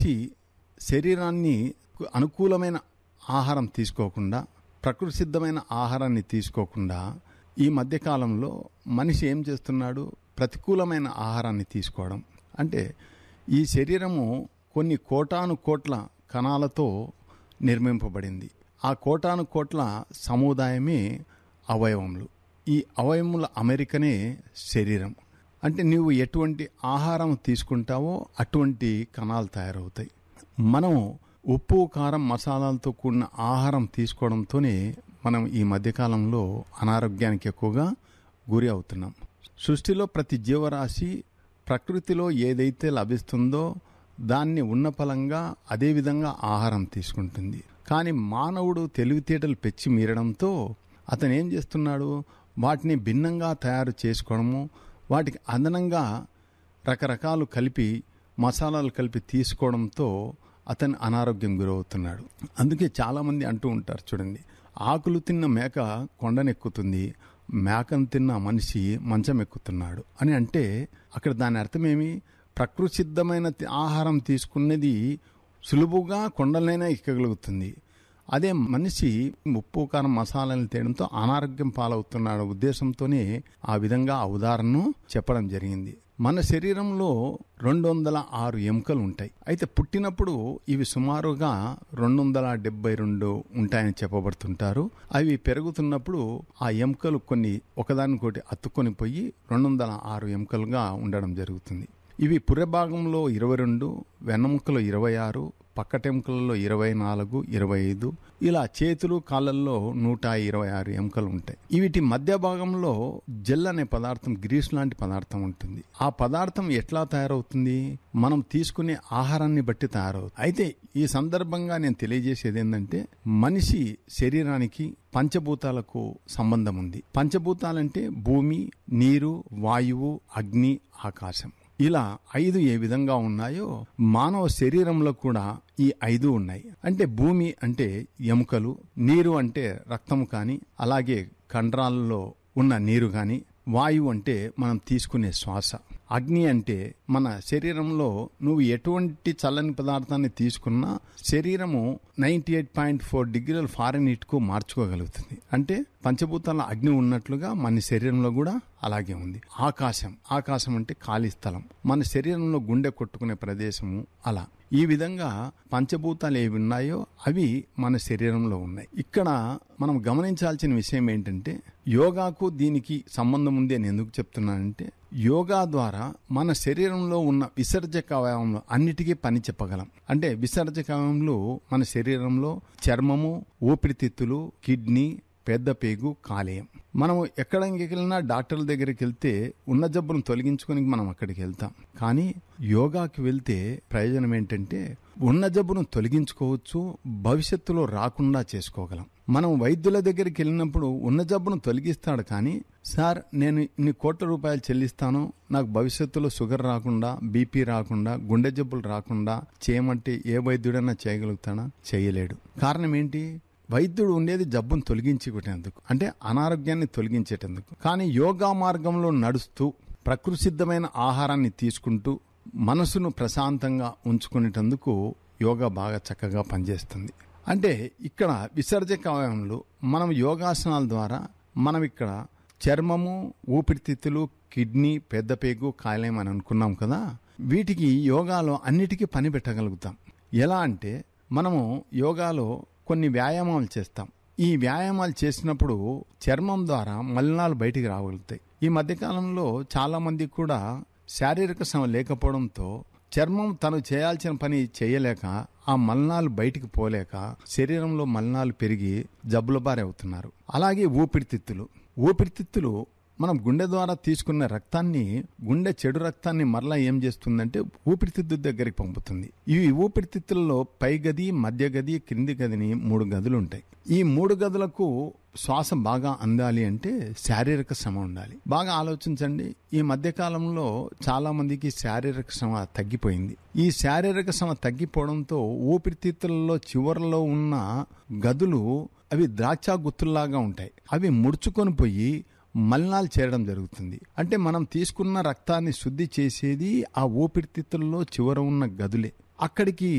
ఈ శరీరాన్ని అనుకూలమైన ఆహారం తీసుకోకుండా ప్రకృతి సిద్ధమైన ఆహారాన్ని తీసుకోకుండా ఈ మధ్యకాలంలో మనిషి ఏం చేస్తున్నాడు ప్రతికూలమైన ఆహారాన్ని తీసుకోవడం అంటే ఈ శరీరము కొన్ని కోటాను కోట్ల కణాలతో నిర్మింపబడింది ఆ కోటాను కోట్ల సముదాయమే అవయవములు ఈ అవయవముల అమెరికనే శరీరం అంటే నీవు ఎటువంటి ఆహారం తీసుకుంటావో అటువంటి కణాలు తయారవుతాయి మనం ఉప్పు కారం మసాలాలతో కూడిన ఆహారం తీసుకోవడంతోనే మనం ఈ మధ్యకాలంలో అనారోగ్యానికి ఎక్కువగా గురి అవుతున్నాం సృష్టిలో ప్రతి జీవరాశి ప్రకృతిలో ఏదైతే లభిస్తుందో దాన్ని ఉన్న ఫలంగా అదే విధంగా ఆహారం తీసుకుంటుంది కానీ మానవుడు తెలివితేటలు పెచ్చి మీరడంతో అతను ఏం చేస్తున్నాడు వాటిని భిన్నంగా తయారు చేసుకోవడము వాటికి అదనంగా రకరకాలు కలిపి మసాలాలు కలిపి తీసుకోవడంతో అతను అనారోగ్యం గురవుతున్నాడు అందుకే చాలామంది అంటూ ఉంటారు చూడండి ఆకులు తిన్న మేక కొండనెక్కుతుంది మేకను తిన్న మనిషి మంచం ఎక్కుతున్నాడు అని అంటే అక్కడ దాని అర్థమేమి ప్రకృతి సిద్ధమైన తి- ఆహారం తీసుకున్నది సులువుగా కొండలైనా ఎక్కగలుగుతుంది అదే మనిషి ఉప్పు కారం మసాలాలు తేయడంతో అనారోగ్యం పాలవుతున్నాడు ఉద్దేశంతోనే ఆ విధంగా ఆ ఉదాహరణను చెప్పడం జరిగింది మన శరీరంలో రెండు వందల ఆరు ఎముకలు ఉంటాయి అయితే పుట్టినప్పుడు ఇవి సుమారుగా రెండు వందల డెబ్బై రెండు ఉంటాయని చెప్పబడుతుంటారు అవి పెరుగుతున్నప్పుడు ఆ ఎముకలు కొన్ని ఒకదానికొకటి అత్తుకొని పోయి రెండు వందల ఆరు ఎముకలుగా ఉండడం జరుగుతుంది ఇవి పుర్రె భాగంలో ఇరవై రెండు వెన్నముకలో ఇరవై ఆరు పక్కటెముకలలో ఇరవై నాలుగు ఇరవై ఐదు ఇలా చేతులు కాళ్ళల్లో నూట ఇరవై ఆరు ఎముకలు ఉంటాయి వీటి మధ్య భాగంలో జెల్ అనే పదార్థం గ్రీస్ లాంటి పదార్థం ఉంటుంది ఆ పదార్థం ఎట్లా తయారవుతుంది మనం తీసుకునే ఆహారాన్ని బట్టి తయారవుతుంది అయితే ఈ సందర్భంగా నేను తెలియజేసేది ఏంటంటే మనిషి శరీరానికి పంచభూతాలకు సంబంధం ఉంది పంచభూతాలంటే భూమి నీరు వాయువు అగ్ని ఆకాశం ఇలా ఐదు ఏ విధంగా ఉన్నాయో మానవ శరీరంలో కూడా ఈ ఐదు ఉన్నాయి అంటే భూమి అంటే ఎముకలు నీరు అంటే రక్తము కానీ అలాగే కండరాలలో ఉన్న నీరు కానీ వాయువు అంటే మనం తీసుకునే శ్వాస అగ్ని అంటే మన శరీరంలో నువ్వు ఎటువంటి చల్లని పదార్థాన్ని తీసుకున్నా శరీరము నైంటీ ఎయిట్ పాయింట్ ఫోర్ డిగ్రీల ఫారెన్హీట్ కు మార్చుకోగలుగుతుంది అంటే పంచభూతాల అగ్ని ఉన్నట్లుగా మన శరీరంలో కూడా అలాగే ఉంది ఆకాశం ఆకాశం అంటే ఖాళీ స్థలం మన శరీరంలో గుండె కొట్టుకునే ప్రదేశము అలా ఈ విధంగా పంచభూతాలు ఏవి ఉన్నాయో అవి మన శరీరంలో ఉన్నాయి ఇక్కడ మనం గమనించాల్సిన విషయం ఏంటంటే యోగాకు దీనికి సంబంధం ఉంది అని ఎందుకు చెప్తున్నానంటే యోగా ద్వారా మన శరీరంలో ఉన్న విసర్జక అవయవంలో అన్నిటికీ పని చెప్పగలం అంటే విసర్జక అవయవంలో మన శరీరంలో చర్మము ఊపిరితిత్తులు కిడ్నీ పెద్ద పేగు కాలేయం మనం ఎక్కడికి వెళ్ళినా డాక్టర్ల దగ్గరికి వెళ్తే ఉన్న జబ్బును తొలగించుకొని మనం అక్కడికి వెళ్తాం కానీ యోగాకి వెళ్తే ప్రయోజనం ఏంటంటే ఉన్న జబ్బును తొలగించుకోవచ్చు భవిష్యత్తులో రాకుండా చేసుకోగలం మనం వైద్యుల దగ్గరికి వెళ్ళినప్పుడు ఉన్న జబ్బును తొలగిస్తాడు కానీ సార్ నేను ఇన్ని కోట్ల రూపాయలు చెల్లిస్తాను నాకు భవిష్యత్తులో షుగర్ రాకుండా బీపీ రాకుండా గుండె జబ్బులు రాకుండా చేయమంటే ఏ వైద్యుడైనా చేయగలుగుతాడా చేయలేడు కారణం ఏంటి వైద్యుడు ఉండేది జబ్బును తొలగించుకునేందుకు అంటే అనారోగ్యాన్ని తొలగించేటందుకు కానీ యోగా మార్గంలో నడుస్తూ ప్రకృతి సిద్ధమైన ఆహారాన్ని తీసుకుంటూ మనసును ప్రశాంతంగా ఉంచుకునేటందుకు యోగా బాగా చక్కగా పనిచేస్తుంది అంటే ఇక్కడ విసర్జక అవయవంలో మనం యోగాసనాల ద్వారా మనం ఇక్కడ చర్మము ఊపిరితిత్తులు కిడ్నీ పెద్ద పేగు కాలేయం అని అనుకున్నాం కదా వీటికి యోగాలో అన్నిటికీ పని పెట్టగలుగుతాం ఎలా అంటే మనము యోగాలో కొన్ని వ్యాయామాలు చేస్తాం ఈ వ్యాయామాలు చేసినప్పుడు చర్మం ద్వారా మలినాలు బయటికి రాగలుగుతాయి ఈ మధ్యకాలంలో చాలా మంది కూడా శారీరక శ్రమ లేకపోవడంతో చర్మం తను చేయాల్సిన పని చేయలేక ఆ మలినాలు బయటికి పోలేక శరీరంలో మలినాలు పెరిగి జబ్బుల బారి అవుతున్నారు అలాగే ఊపిరితిత్తులు ఊపిరితిత్తులు మనం గుండె ద్వారా తీసుకున్న రక్తాన్ని గుండె చెడు రక్తాన్ని మరలా ఏం చేస్తుందంటే ఊపిరితిత్తు దగ్గరికి పంపుతుంది ఈ ఊపిరితిత్తులలో పై గది మధ్య గది క్రింది గదిని మూడు గదులు ఉంటాయి ఈ మూడు గదులకు శ్వాస బాగా అందాలి అంటే శారీరక శ్రమ ఉండాలి బాగా ఆలోచించండి ఈ మధ్య కాలంలో చాలా మందికి శారీరక శ్రమ తగ్గిపోయింది ఈ శారీరక శ్రమ తగ్గిపోవడంతో ఊపిరితిత్తులలో చివరలో ఉన్న గదులు అవి ద్రాక్ష గుత్తుల్లాగా ఉంటాయి అవి ముడుచుకొని పోయి మలినాలు చేరడం జరుగుతుంది అంటే మనం తీసుకున్న రక్తాన్ని శుద్ధి చేసేది ఆ ఊపిరితిత్తుల్లో చివర ఉన్న గదులే అక్కడికి